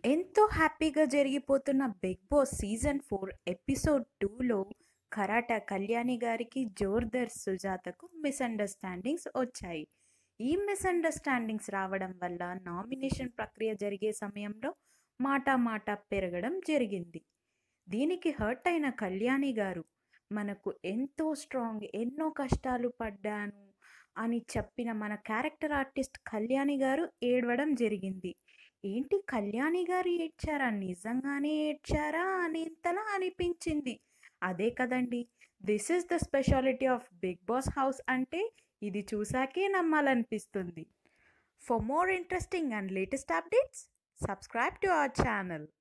ఎంతో హ్యాపీగా జరిగిపోతున్న Bigg Boss season four episode టూలో కరాటా కళ్యాణి గారికి జోర్దర్ సుజాతకు మిస్అండర్స్టాండింగ్స్ వచ్చాయి ఈ మిస్అండర్స్టాండింగ్స్ రావడం వల్ల నామినేషన్ ప్రక్రియ జరిగే సమయంలో మాటా మాట పెరగడం జరిగింది దీనికి హర్ట్ అయిన కళ్యాణి గారు మనకు ఎంతో స్ట్రాంగ్ ఎన్నో కష్టాలు పడ్డాను అని చెప్పిన మన క్యారెక్టర్ ఆర్టిస్ట్ కళ్యాణి గారు ఏడవడం జరిగింది ఏంటి కళ్యాణి గారు ఏడ్చారా నిజంగానే ఏడ్చారా అనేంతలా అనిపించింది అదే కదండి this is the speciality of Bigg Boss house అంటే ఇది చూసాకే నమ్మాలనిపిస్తుంది for more interesting and latest updates subscribe to our channel